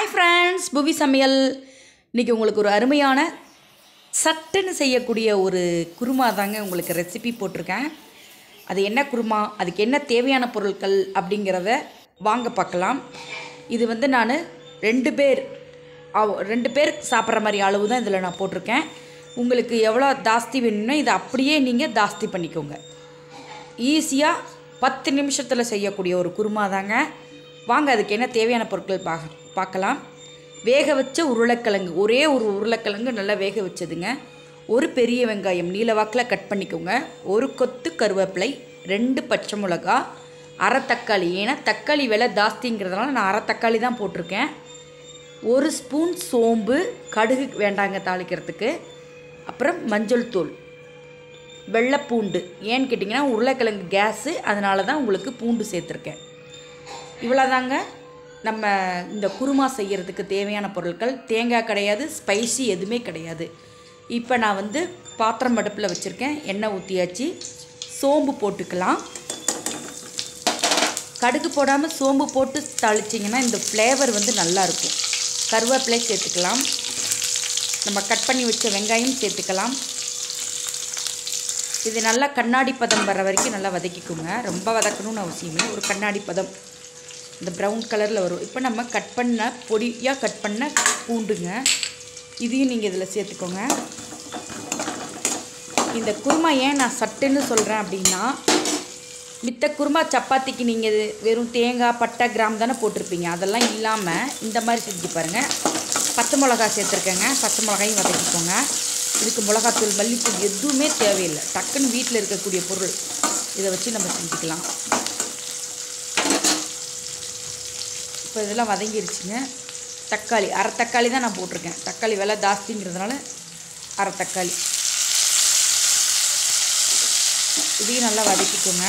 hi friends புவி சமையல் இன்றைக்கி உங்களுக்கு ஒரு அருமையான சட்டுன்னு செய்யக்கூடிய ஒரு குருமா தாங்க உங்களுக்கு ரெசிபி போட்டிருக்கேன் அது என்ன குருமா அதுக்கு என்ன தேவையான பொருட்கள் அப்படிங்கிறத வாங்க பார்க்கலாம் இது வந்து நான் ரெண்டு பேர் அவ- ரெண்டு பேர் சாப்பிட்ற மாதிரி அளவு தான் இதில் நான் போட்டிருக்கேன் உங்களுக்கு எவ்வளோ ஜாஸ்தி வேணும்னா இதை அப்படியே நீங்கள் ஜாஸ்தி பண்ணிக்கோங்க ஈஸியாக பத்து நிமிஷத்தில் செய்யக்கூடிய ஒரு குருமா தாங்க வாங்க அதுக்கு என்ன தேவையான பொருட்கள் பார்க்க பார்க்கலாம் வேக வச்ச உருளைக்கிழங்கு ஒரே ஒரு உருளைக்கிழங்கு நல்லா வேக வச்சதுங்க ஒரு பெரிய வெங்காயம் நீலவாக்கில் கட் பண்ணிக்கோங்க ஒரு கொத்து கருவேப்பிலை ரெண்டு பச்சை மிளகா அரை தக்காளி ஏன்னா தக்காளி விலை ஜாஸ்திங்கிறதுனால நான் அரை தக்காளி தான் போட்டிருக்கேன் ஒரு ஸ்பூன் சோம்பு கடுகு வேண்டாங்க தாளிக்கிறதுக்கு அப்புறம் மஞ்சள் தூள் வெள்ளைப்பூண்டு ஏன்னு கேட்டிங்கன்னா உருளைக்கிழங்கு கேஸு அதனால தான் உங்களுக்கு பூண்டு சேர்த்துருக்கேன் இவ்வளோதாங்க நம்ம இந்த குருமா செய்கிறதுக்கு தேவையான பொருட்கள் தேங்காய் கிடையாது ஸ்பைசி எதுவுமே கிடையாது இப்போ நான் வந்து பாத்திரம் அடுப்பில் வச்சுருக்கேன் எண்ணெய் ஊற்றியாச்சு சோம்பு போட்டுக்கலாம் கடுகு போடாமல் சோம்பு போட்டு தாளிச்சிங்கன்னா இந்த ஃப்ளேவர் வந்து நல்லாயிருக்கும் கருவேப்பிலை சேர்த்துக்கலாம் நம்ம கட் பண்ணி வச்ச வெங்காயம் சேர்த்துக்கலாம் இது நல்லா கண்ணாடி பதம் வர வரைக்கும் நல்லா வதக்கிக்கோங்க ரொம்ப வதக்கணும்னு அவசியம் இல்லை ஒரு கண்ணாடி பதம் இந்த ப்ரௌன் கலரில் வரும் இப்போ நம்ம கட் பண்ண பொடியாக கட் பண்ண பூண்டுங்க இதையும் நீங்கள் இதில் சேர்த்துக்கோங்க இந்த குருமா ஏன் நான் சட்டுன்னு சொல்கிறேன் அப்படின்னா மித்த குருமா சப்பாத்திக்கு நீங்கள் வெறும் தேங்காய் பட்டை கிராம் தானே போட்டிருப்பீங்க அதெல்லாம் இல்லாமல் இந்த மாதிரி செஞ்சு பாருங்கள் பச்சை மிளகா சேர்த்துருக்கேங்க பச்சை மிளகாயும் வதக்கிக்கோங்க இதுக்கு மிளகாத்தூள் மல்லித்தூள் எதுவுமே தேவையில்லை டக்குன்னு வீட்டில் இருக்கக்கூடிய பொருள் இதை வச்சு நம்ம செஞ்சுக்கலாம் இப்போ இதெல்லாம் வதங்கிருச்சுங்க தக்காளி அரை தக்காளி தான் நான் போட்டிருக்கேன் தக்காளி விலை ஜாஸ்திங்கிறதுனால அரை தக்காளி இதையும் நல்லா வதக்கிக்கோங்க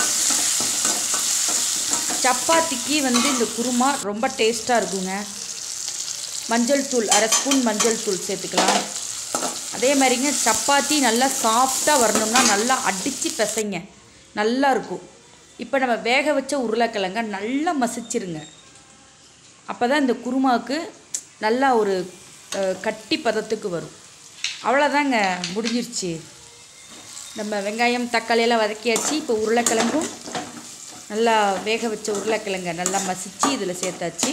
சப்பாத்திக்கு வந்து இந்த குருமா ரொம்ப டேஸ்ட்டாக இருக்குங்க மஞ்சள் தூள் அரை ஸ்பூன் மஞ்சள் தூள் சேர்த்துக்கலாம் அதே மாதிரிங்க சப்பாத்தி நல்லா சாஃப்டாக வரணும்னா நல்லா அடித்து பிசைங்க நல்லா இருக்கும் இப்போ நம்ம வேக வச்ச உருளைக்கிழங்க நல்லா மசிச்சிருங்க அப்போ தான் இந்த குருமாவுக்கு நல்லா ஒரு அஹ், கட்டி பதத்துக்கு வரும் அவ்வளோதாங்க முடிஞ்சிருச்சு நம்ம வெங்காயம் தக்காளி எல்லாம் வதக்கியாச்சு இப்போ உருளைக்கிழங்கும் நல்லா வேக வச்ச உருளைக்கிழங்க நல்லா மசிச்சு இதில் சேர்த்தாச்சு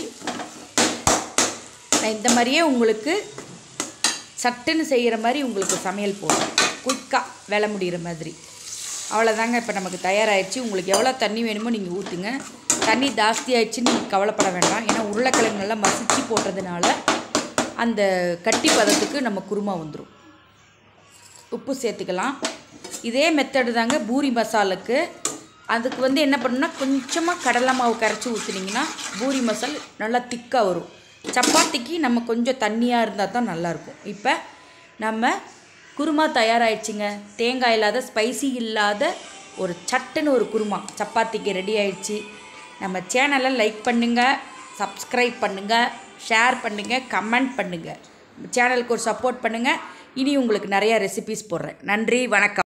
நான் இந்த மாதிரியே உங்களுக்கு சட்டுன்னு செய்கிற மாதிரி உங்களுக்கு சமையல் போடும் குயிக்காக வேலை முடிகிற மாதிரி அவ்வளோதாங்க இப்போ நமக்கு தயாராகிடுச்சு உங்களுக்கு எவ்வளோ தண்ணி வேணுமோ நீங்கள் ஊற்றுங்க தண்ணி ஜாஸ்தி ஆயிடுச்சுன்னு நீங்கள் கவலைப்பட வேண்டாம் ஏன்னா உருளைக்கிழங்கு நல்லா மசிச்சு போட்டதுனால அந்த கட்டி பதத்துக்கு நம்ம குருமா வந்துடும் உப்பு சேர்த்துக்கலாம் இதே மெத்தடு தாங்க பூரி மசாலுக்கு அதுக்கு வந்து என்ன பண்ணணும்னா கொஞ்சமாக கடலை மாவு கரைச்சி ஊற்றுனீங்கன்னா பூரி மசால் நல்லா திக்காக வரும் சப்பாத்திக்கு நம்ம கொஞ்சம் தண்ணியாக இருந்தால் தான் நல்லாயிருக்கும் இப்போ நம்ம குருமா தயாராகிடுச்சிங்க தேங்காய் இல்லாத ஸ்பைசி இல்லாத ஒரு சட்டுன்னு ஒரு குருமா சப்பாத்திக்கு ரெடி ஆயிடுச்சு நம்ம சேனலை லைக் பண்ணுங்கள் சப்ஸ்கிரைப் பண்ணுங்கள் ஷேர் பண்ணுங்கள் கமெண்ட் பண்ணுங்கள் சேனலுக்கு ஒரு சப்போர்ட் பண்ணுங்கள் இனி உங்களுக்கு நிறையா ரெசிபிஸ் போடுறேன் நன்றி வணக்கம்